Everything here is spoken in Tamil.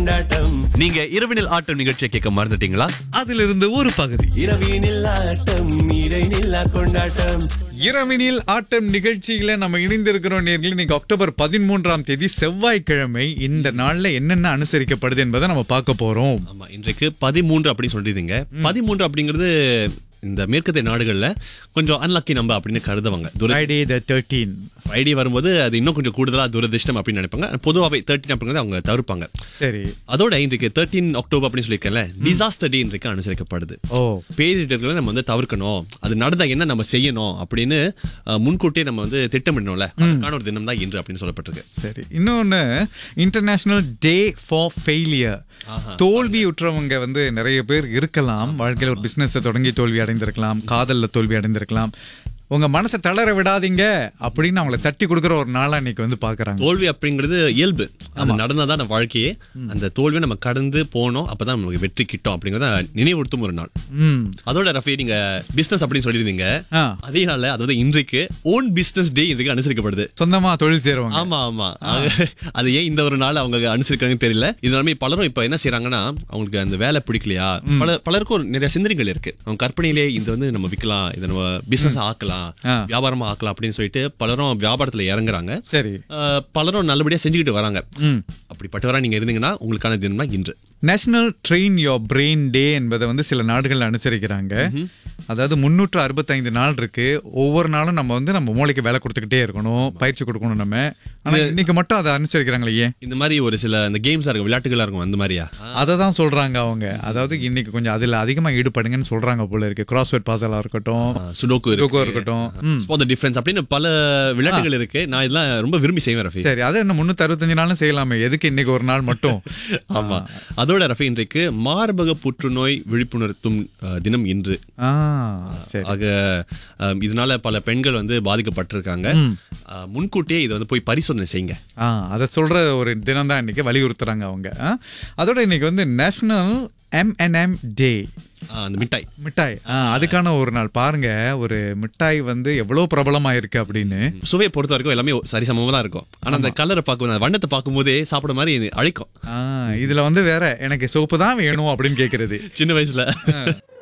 கொண்டாட்டம் நீங்க இரவினில் ஆட்டம் நிகழ்ச்சியை கேட்க மறந்துட்டீங்களா அதிலிருந்து ஒரு பகுதி இரவினில் ஆட்டம் இடைநில்லா கொண்டாட்டம் இரவினில் ஆட்டம் நிகழ்ச்சியில நம்ம இணைந்திருக்கிறோம் நேர்கள் இன்னைக்கு அக்டோபர் பதிமூன்றாம் தேதி செவ்வாய்க்கிழமை இந்த நாள்ல என்னென்ன அனுசரிக்கப்படுது என்பதை நம்ம பார்க்க போறோம் ஆமா இன்றைக்கு பதிமூன்று அப்படின்னு சொல்லிருந்தீங்க பதிமூன்று அப்படிங்கிறது இந்த மேற்கத்திய நாடுகள்ல கொஞ்சம் அன்லக்கி நம்ப அப்படின்னு கருதுவாங்க துர ஃப்ரைடே த தேர்ட்டீன் ஃப்ரைடே வரும்போது அது இன்னும் கொஞ்சம் கூடுதலா துரதிர்ஷ்டம் அப்படின்னு நினைப்பாங்க பொதுவாகவே தேர்ட்டின் அப்படிங்கிறது அவங்க தவிர்ப்பாங்க சரி அதோட இன்றைக்கு தேர்ட்டீன் அக்டோபர் அப்படின்னு சொல்லியிருக்கல டிசாஸ்டர் டே இன்றைக்கு அனுசரிக்கப்படுது ஓ பேரிடர்களை நம்ம வந்து தவிர்க்கணும் அது நடந்தா என்ன நம்ம செய்யணும் அப்படின்னு அஹ், முன்கூட்டியே நம்ம வந்து திட்டமிடணும்ல அதுக்கான ஒரு தினம் தான் இன்று அப்படின்னு சொல்லப்பட்டிருக்கு சரி இன்னொன்னு இன்டர்நேஷனல் டே ஃபார் ஃபெயிலியர் தோல்வி உற்றவங்க வந்து நிறைய பேர் இருக்கலாம் வாழ்க்கையில ஒரு பிசினஸ் தொடங்கி தோல்வி அடைந்திருக்கலாம் காதல்ல தோல்வி அடைந்திருக்கலாம் உங்க மனசை தளர விடாதீங்க அப்படின்னு அவங்கள தட்டி கொடுக்குற ஒரு நாளா இன்னைக்கு வந்து பாக்குறாங்க தோல்வி அப்படிங்கிறது இயல்பு அது நடந்தாதான் நம்ம வாழ்க்கையே அந்த தோல்வியை நம்ம கடந்து போனோம் அப்பதான் நமக்கு வெற்றி கிட்டும் அப்படிங்கறத நினைவுறுத்தும் ஒரு நாள் ம் அதோட ரஃபி நீங்க பிசினஸ் அப்படின்னு சொல்லியிருந்தீங்க ஆ அதே நாள்ல அதாவது இன்றைக்கு ஓன் பிசினஸ் டே இன்றைக்கு அனுசரிக்கப்படுது சொந்தமா தொழில் சேருவாங்க ஆமா ஆமா ஆக, அது ஏன் இந்த ஒரு நாள் அவங்க அனுசரிக்கிறாங்கன்னு தெரியல இதனாலுமே பலரும் இப்ப என்ன செய்யறாங்கன்னா அவங்களுக்கு அந்த வேலை பிடிக்கலையா பல பலருக்கும் ஒரு நிறைய சிந்தனைகள் இருக்கு அவங்க கற்பனையிலே இது வந்து நம்ம விற்கலாம் இதை நம்ம பிசினஸ் ஆக்கலாம் ஆ. வியாபாரமா ஆக்கலாம் அப்படின்னு சொல்லிட்டு பலரும் வியாபாரத்துல இறங்குறாங்க சரி அஹ், பலரும் நல்லபடியா செஞ்சுக்கிட்டு வராங்க ம் அப்படிப்பட்டவரா நீங்க இருந்தீங்கன்னா உங்களுக்கான தினம் தான் இன்று national train your brain day என்பதை வந்து சில நாடுகள் அனுசரிக்கிறாங்க அதாவது முன்னூற்று அறுபத்தைந்து நாள் இருக்கு ஒவ்வொரு நாளும் நம்ம வந்து நம்ம மூளைக்கு வேலை கொடுத்துக்கிட்டே இருக்கணும் பயிற்சி கொடுக்கணும் நம்ம ஆனா இன்னைக்கு மட்டும் அதை அனுசரிக்கிறாங்களே ஏன் இந்த மாதிரி ஒரு சில இந்த கேம்ஸா இருக்கும் விளையாட்டுகளா இருக்கும் அந்த மாதிரியா அதை தான் சொல்றாங்க அவங்க அதாவது இன்னைக்கு கொஞ்சம் அதுல அதிகமா ஈடுபடுங்கன்னு சொல்றாங்க போல இருக்கு கிராஸ்வேர்ட் பாசலா இருக்கட்டும் சுடோக்கு சுடோக்கோ இருக்கட்டும் ம். ஸ்பாட் டிஃபரன்ஸ் அப்படின்னு பல விளையாட்டுகள் இருக்கு நான் இதெல்லாம் ரொம்ப விரும்பி செய்வேன் ரஃபி சரி அதை என்ன முன்னூத்தி அறுபத்தஞ்சு நாளும் செய்யலாமே எதுக்கு இன்னைக்கு ஒரு நாள் மட்டும் ஆமா அதோட ரஃபி இன்றைக்கு மார்பக புற்றுநோய் விழிப்புணர்த்தும் அஹ், தினம் இன்று ஆ சரி ஆக அஹ், இதனால பல பெண்கள் வந்து பாதிக்கப்பட்டிருக்காங்க அஹ், முன்கூட்டியே இதை வந்து போய் பரிசோதனை செய்யுங்க ஆ அதை சொல்ற ஒரு தினம் தான் இன்னைக்கு வலியுறுத்துறாங்க அவங்க ஆ? அதோட இன்னைக்கு வந்து நேஷனல் எம்என்எம் டே அஹ், அந்த மிட்டாய் மிட்டாய் ஆ, அதுக்கான ஒரு நாள் பாருங்க ஒரு மிட்டாய் வந்து எவ்வளவு பிரபலமா இருக்கு அப்படின்னு சுவையை பொறுத்த வரைக்கும் எல்லாமே சரிசமமா தான் இருக்கும் ஆனா அந்த கலரை பார்க்கும் அந்த வண்ணத்தை பார்க்கும்போதே சாப்பிட மாதிரி அழைக்கும் ஆ, இதுல வந்து வேற எனக்கு சோப்பு தான் வேணும் அப்படின்னு கேக்குறது சின்ன வயசுல